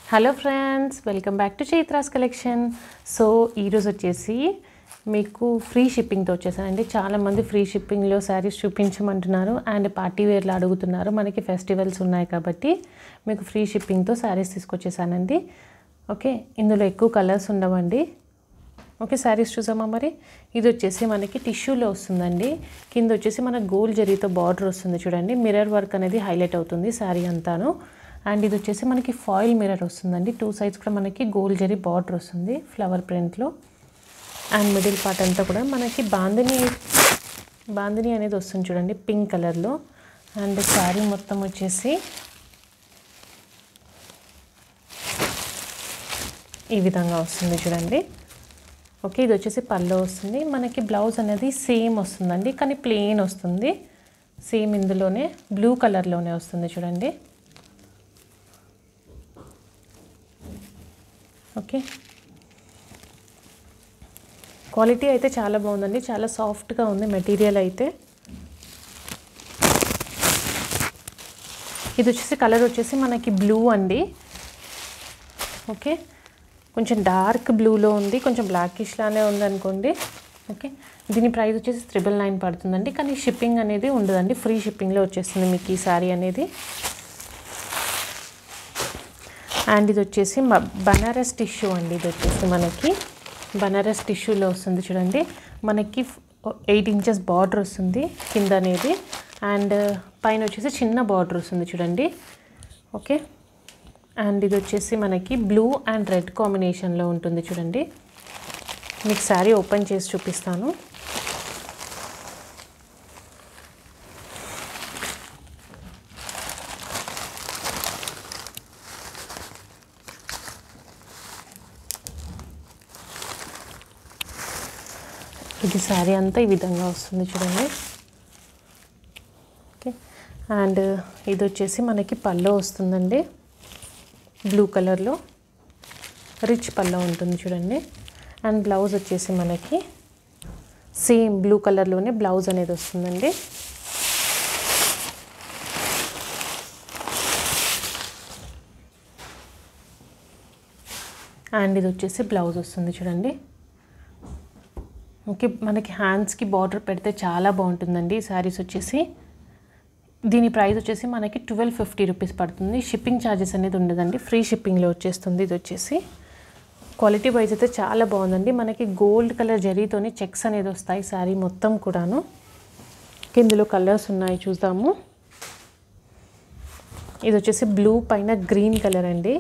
hello friends welcome back to Chaitra's collection so ఈరోజు వచ్చేసి మీకు ఫ్రీ షిప్పింగ్తో వచ్చేసానండి చాలామంది ఫ్రీ షిప్పింగ్లో శారీస్ చూపించమంటున్నారు అండ్ పార్టీ వేర్లో అడుగుతున్నారు మనకి ఫెస్టివల్స్ ఉన్నాయి కాబట్టి మీకు ఫ్రీ షిప్పింగ్తో శారీస్ తీసుకొచ్చేసానండి ఓకే ఇందులో ఎక్కువ కలర్స్ ఉండవండి ఓకే శారీస్ చూసామా మరి ఇది వచ్చేసి మనకి టిష్యూలో వస్తుందండి కింద వచ్చేసి మనకు గోల్డ్ జరీతో బార్డర్ వస్తుంది చూడండి మిర్రర్ వర్క్ అనేది హైలైట్ అవుతుంది శారీ అంతాను అండ్ ఇది వచ్చేసి మనకి ఫాయిల్ మిర్రర్ వస్తుందండి టూ సైడ్స్ కూడా మనకి గోల్డ్ జరీ బార్డర్ వస్తుంది ఫ్లవర్ ప్రింట్లో అండ్ మిడిల్ పార్ట్ అంతా కూడా మనకి బాందిని బాందిని అనేది వస్తుంది చూడండి పింక్ కలర్లో అండ్ శారీ మొత్తం వచ్చేసి ఈ విధంగా వస్తుంది చూడండి ఓకే ఇది వచ్చేసి పళ్ళు వస్తుంది మనకి బ్లౌజ్ అనేది సేమ్ వస్తుందండి కానీ ప్లెయిన్ వస్తుంది సేమ్ ఇందులోనే బ్లూ కలర్లోనే వస్తుంది చూడండి ఓకే క్వాలిటీ అయితే చాలా బాగుందండి చాలా సాఫ్ట్గా ఉంది మెటీరియల్ అయితే ఇది వచ్చేసి కలర్ వచ్చేసి మనకి బ్లూ అండి ఓకే కొంచెం డార్క్ బ్లూలో ఉంది కొంచెం బ్లాకిష్ లానే ఉంది అనుకోండి ఓకే దీని ప్రైస్ వచ్చేసి త్రిబుల్ నైన్ పడుతుందండి కానీ షిప్పింగ్ అనేది ఉండదండి ఫ్రీ షిప్పింగ్లో వచ్చేస్తుంది మీకు ఈ శారీ అనేది అండ్ ఇది వచ్చేసి మ- బనారస్ టిష్యూ అండి ఇది వచ్చేసి మనకి బనారస్ టిష్యూలో వస్తుంది చూడండి మనకి ఎయిట్ ఇంచెస్ బార్డర్ వస్తుంది కింద అనేది అండ్ పైన వచ్చేసి చిన్న బార్డర్ వస్తుంది చూడండి ఓకే అండ్ ఇది వచ్చేసి మనకి బ్లూ అండ్ రెడ్ కాంబినేషన్లో ఉంటుంది చూడండి మీకు శారీ ఓపెన్ చేసి చూపిస్తాను ఇది శారీ అంతా ఈ విధంగా వస్తుంది చూడండి ఓకే అండ్ ఇది వచ్చేసి మనకి పళ్ళు వస్తుందండి బ్లూ కలర్లో రిచ్ పల్లో ఉంటుంది చూడండి అండ్ బ్లౌజ్ వచ్చేసి మనకి సేమ్ బ్లూ కలర్లోనే బ్లౌజ్ అనేది వస్తుందండి అండ్ ఇది వచ్చేసి బ్లౌజ్ వస్తుంది చూడండి ఓకే మనకి హ్యాండ్స్కి బార్డర్ పెడితే చాలా బాగుంటుందండి ఈ శారీస్ వచ్చేసి దీని ప్రైస్ వచ్చేసి మనకి ట్వెల్వ్ ఫిఫ్టీ రూపీస్ పడుతుంది షిప్పింగ్ ఛార్జెస్ అనేది ఉండదండి ఫ్రీ షిప్పింగ్లో వచ్చేస్తుంది ఇది వచ్చేసి క్వాలిటీ వైజ్ అయితే చాలా బాగుందండి మనకి గోల్డ్ కలర్ జరీతోని చెక్స్ అనేది వస్తాయి శారీ మొత్తం కూడాను ఇందులో కలర్స్ ఉన్నాయి చూద్దాము ఇది వచ్చేసి బ్లూ పైన గ్రీన్ కలర్ అండి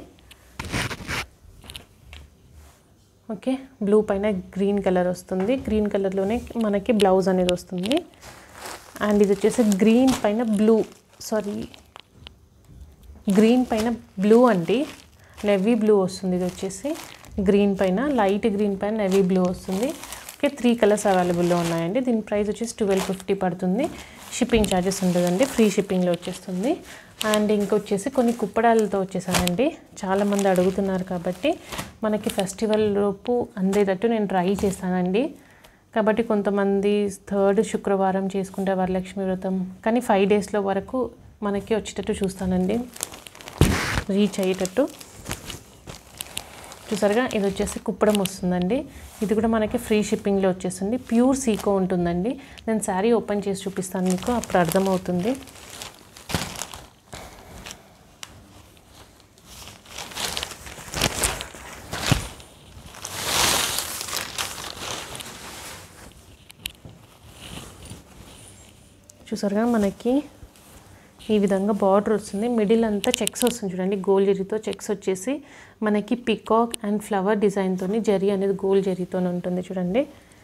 ఓకే బ్లూ పైన గ్రీన్ కలర్ వస్తుంది గ్రీన్ కలర్లోనే మనకి బ్లౌజ్ అనేది వస్తుంది అండ్ ఇది వచ్చేసి గ్రీన్ పైన బ్లూ సారీ గ్రీన్ పైన బ్లూ అండి నెవీ బ్లూ వస్తుంది ఇది వచ్చేసి గ్రీన్ పైన లైట్ గ్రీన్ పైన నెవీ బ్లూ వస్తుంది ఓకే త్రీ కలర్స్ అవైలబుల్లో ఉన్నాయండి దీని ప్రైస్ వచ్చేసి ట్వెల్వ్ ఫిఫ్టీ పడుతుంది షిప్పింగ్ ఛార్జెస్ ఉండదండి ఫ్రీ షిప్పింగ్లో వచ్చేస్తుంది అండ్ ఇంకొచ్చేసి కొన్ని కుప్పడాలతో వచ్చేసానండి చాలామంది అడుగుతున్నారు కాబట్టి మనకి ఫెస్టివల్ లోపు అందేటట్టు నేను ట్రై చేస్తానండి కాబట్టి కొంతమంది థర్డ్ శుక్రవారం చేసుకుంటే వరలక్ష్మి వ్రతం కానీ ఫైవ్ డేస్లో వరకు మనకి వచ్చేటట్టు చూస్తానండి రీచ్ అయ్యేటట్టు చూసారుగా ఇది వచ్చేసి కుప్పడం వస్తుందండి ఇది కూడా మనకి ఫ్రీ షిప్పింగ్లో వచ్చేస్తుంది ప్యూర్ సీకో ఉంటుందండి నేను శారీ ఓపెన్ చేసి చూపిస్తాను మీకు అప్పుడు అర్థమవుతుంది చూసారుగా మనకి ఈ విధంగా బార్డర్ వస్తుంది మిడిల్ అంతా చెక్స్ వస్తుంది చూడండి గోల్డ్ జరీతో చెక్స్ వచ్చేసి మనకి పికాక్ అండ్ ఫ్లవర్ డిజైన్తో జరీ అనేది గోల్డ్ జరీతో ఉంటుంది చూడండి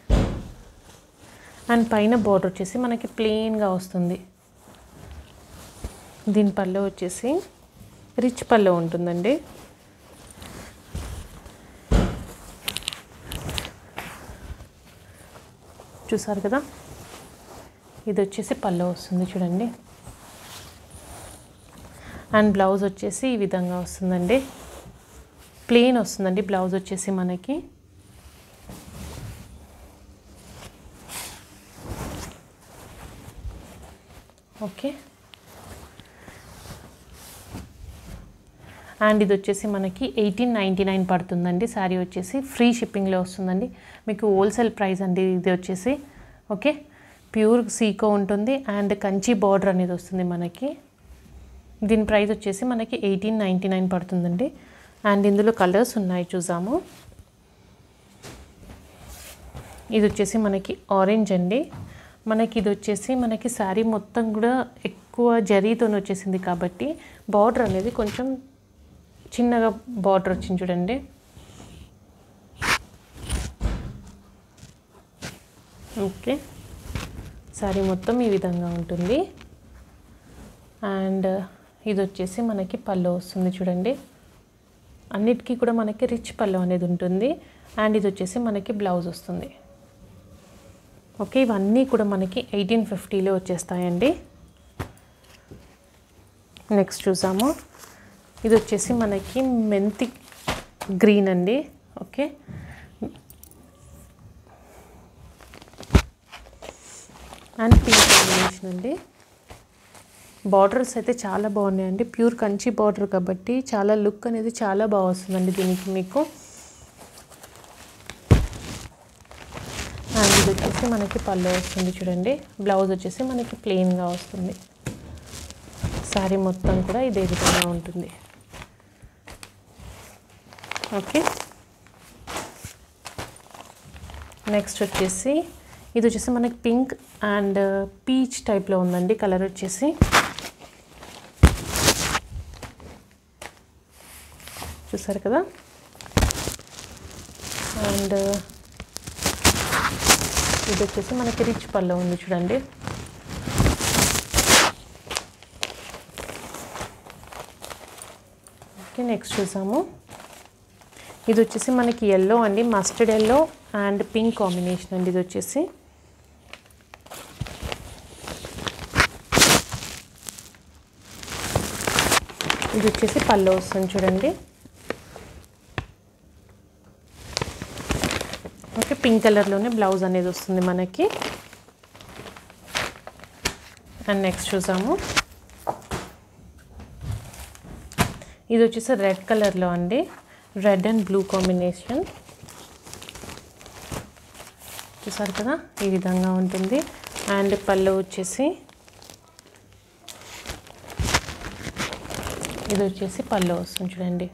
అండ్ పైన బార్డర్ వచ్చేసి మనకి ప్లెయిన్గా వస్తుంది దీని పళ్ళు వచ్చేసి రిచ్ పళ్ళు ఉంటుందండి చూసారు కదా ఇది వచ్చేసి పళ్ళు వస్తుంది చూడండి అండ్ బ్లౌజ్ వచ్చేసి ఈ విధంగా వస్తుందండి ప్లెయిన్ వస్తుందండి బ్లౌజ్ వచ్చేసి మనకి ఓకే అండ్ ఇది వచ్చేసి మనకి ఎయిటీన్ నైంటీ నైన్ పడుతుందండి శారీ వచ్చేసి ఫ్రీ షిప్పింగ్లో వస్తుందండి మీకు హోల్సేల్ ప్రైస్ అండి ఇది వచ్చేసి ఓకే ప్యూర్ సీకో ఉంటుంది అండ్ కంచి బార్డర్ అనేది వస్తుంది మనకి దీని ప్రైస్ వచ్చేసి మనకి ఎయిటీన్ నైంటీ నైన్ పడుతుందండి అండ్ ఇందులో కలర్స్ ఉన్నాయి చూసాము ఇది వచ్చేసి మనకి ఆరెంజ్ అండి మనకి ఇది వచ్చేసి మనకి శారీ మొత్తం కూడా ఎక్కువ జరీతో వచ్చేసింది కాబట్టి బార్డర్ అనేది కొంచెం చిన్నగా బార్డర్ వచ్చింది చూడండి ఓకే శారీ మొత్తం ఈ విధంగా ఉంటుంది అండ్ ఇది వచ్చేసి మనకి పళ్ళు వస్తుంది చూడండి అన్నిటికీ కూడా మనకి రిచ్ పళ్ళు అనేది ఉంటుంది అండ్ ఇది వచ్చేసి మనకి బ్లౌజ్ వస్తుంది ఓకే ఇవన్నీ కూడా మనకి ఎయిటీన్ ఫిఫ్టీలో వచ్చేస్తాయండి నెక్స్ట్ చూసాము ఇది వచ్చేసి మనకి మెంతి గ్రీన్ అండి ఓకే అండ్ పింక్ కాంబినేషన్ అండి బార్డర్స్ అయితే చాలా బాగున్నాయండి ప్యూర్ కంచి బార్డర్ కాబట్టి చాలా లుక్ అనేది చాలా బాగా వస్తుందండి దీనికి మీకు అండ్ ఇది వచ్చేసి మనకి పళ్ళు వస్తుంది చూడండి బ్లౌజ్ వచ్చేసి మనకి ప్లెయిన్గా వస్తుంది శారీ మొత్తం కూడా ఇదే విధంగా ఉంటుంది ఓకే నెక్స్ట్ వచ్చేసి ఇది వచ్చేసి మనకి పింక్ అండ్ పీచ్ టైప్లో ఉందండి కలర్ వచ్చేసి చూసారు కదా అండ్ ఇది వచ్చేసి మనకి రిచ్ పళ్ళు ఉంది చూడండి ఓకే నెక్స్ట్ చూసాము ఇది వచ్చేసి మనకి ఎల్లో అండి mustard yellow and pink combination అండి ఇది వచ్చేసి ఇది వచ్చేసి పళ్ళు వస్తుంది చూడండి ఓకే పింక్ కలర్లోనే బ్లౌజ్ అనేది వస్తుంది మనకి అండ్ నెక్స్ట్ చూసాము ఇది వచ్చేసి రెడ్ కలర్లో అండి రెడ్ అండ్ బ్లూ కాంబినేషన్ చూసారు కదా ఈ విధంగా ఉంటుంది అండ్ పళ్ళు వచ్చేసి ఇది వచ్చేసి పళ్ళు వస్తుంది చూడండి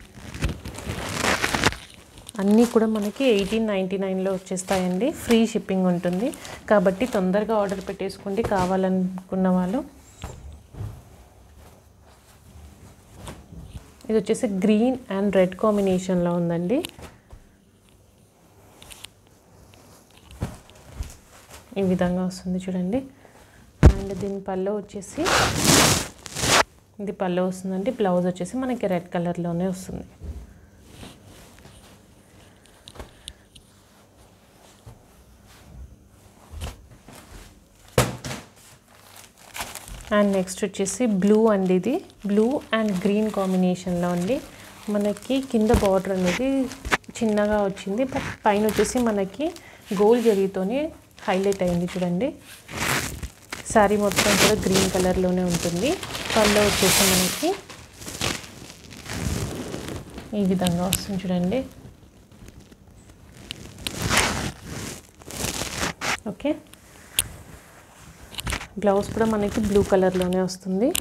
అన్నీ కూడా మనకి ఎయిటీన్ నైంటీ నైన్లో వచ్చేస్తాయండి ఫ్రీ షిప్పింగ్ ఉంటుంది కాబట్టి తొందరగా ఆర్డర్ పెట్టేసుకోండి కావాలనుకున్న వాళ్ళు ఇది వచ్చేసి గ్రీన్ అండ్ రెడ్ కాంబినేషన్లో ఉందండి ఈ విధంగా వస్తుంది చూడండి అండ్ దీని పళ్ళు వచ్చేసి ఇది పళ్ళు వస్తుందండి బ్లౌజ్ వచ్చేసి మనకి రెడ్ కలర్లోనే వస్తుంది అండ్ నెక్స్ట్ వచ్చేసి బ్లూ అండి ఇది బ్లూ అండ్ గ్రీన్ కాంబినేషన్లో అండి మనకి కింద బార్డర్ అనేది చిన్నగా వచ్చింది బట్ పైన వచ్చేసి మనకి గోల్డ్ జరీతోనే హైలైట్ అయింది చూడండి శారీ మొత్తం కూడా గ్రీన్ కలర్లోనే ఉంటుంది పళ్ళు వచ్చేసి మనకి ఈ విధంగా వస్తుంది చూడండి ఓకే బ్లౌజ్ కూడా మనకి బ్లూ కలర్లోనే వస్తుంది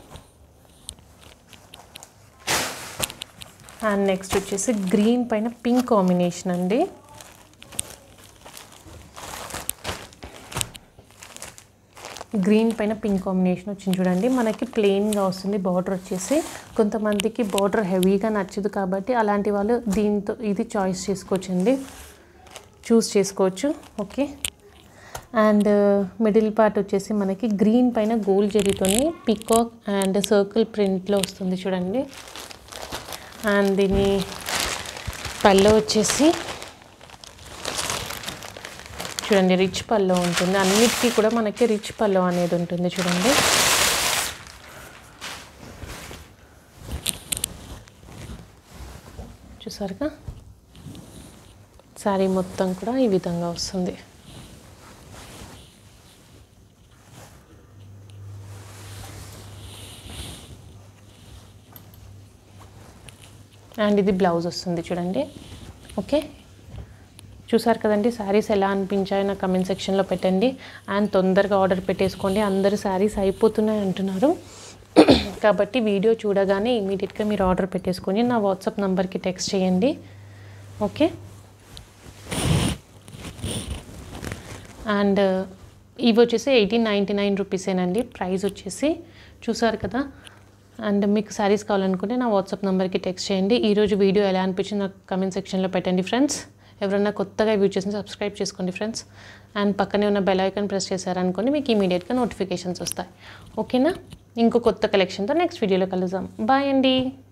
అండ్ నెక్స్ట్ వచ్చేసి గ్రీన్ పైన పింక్ కాంబినేషన్ అండి గ్రీన్ పైన పింక్ కాంబినేషన్ వచ్చింది చూడండి మనకి ప్లెయిన్గా వస్తుంది బార్డర్ వచ్చేసి కొంతమందికి బార్డర్ హెవీగా నచ్చదు కాబట్టి అలాంటి వాళ్ళు దీంతో ఇది చాయిస్ చేసుకోవచ్చండి చూస్ చేసుకోవచ్చు ఓకే అండ్ మిడిల్ పార్ట్ వచ్చేసి మనకి గ్రీన్ పైన గోల్డ్ జరీతోని పికాక్ అండ్ సర్కిల్ ప్రింట్లో వస్తుంది చూడండి అండ్ దీని పళ్ళు వచ్చేసి చూడండి రిచ్ పళ్ళు ఉంటుంది అన్నిటికీ కూడా మనకి రిచ్ పళ్ళు అనేది ఉంటుంది చూడండి చూసారుగా శారీ మొత్తం కూడా ఈ విధంగా వస్తుంది అండ్ ఇది బ్లౌజ్ వస్తుంది చూడండి ఓకే చూసారు కదండి శారీస్ ఎలా అనిపించాయో నా కమెంట్ సెక్షన్లో పెట్టండి అండ్ తొందరగా ఆర్డర్ పెట్టేసుకోండి అందరు శారీస్ అయిపోతున్నాయి అంటున్నారు కాబట్టి వీడియో చూడగానే ఇమీడియట్గా మీరు ఆర్డర్ పెట్టేసుకొని నా వాట్సాప్ నెంబర్కి టెక్స్ట్ చేయండి ఓకే అండ్ ఇవి వచ్చేసి ఎయిటీన్ నైంటీ నైన్ రూపీసేనండి ప్రైస్ వచ్చేసి చూసారు కదా అండ్ మీకు శారీస్ కావాలనుకుంటే నా వాట్సాప్ నెంబర్కి టెక్స్ట్ చేయండి ఈరోజు వీడియో ఎలా అనిపించింది నాకు కమెంట్ సెక్షన్లో పెట్టండి ఫ్రెండ్స్ ఎవరైనా కొత్తగా వ్యూ చేసి సబ్స్క్రైబ్ చేసుకోండి ఫ్రెండ్స్ అండ్ పక్కనే ఉన్న బెల్ ఐకాన్ ప్రెస్ చేశారనుకోండి మీకు ఇమీడియట్గా నోటిఫికేషన్స్ వస్తాయి ఓకేనా ఇంకో కొత్త కలెక్షన్తో నెక్స్ట్ వీడియోలో కలుద్దాం బాయ్ అండి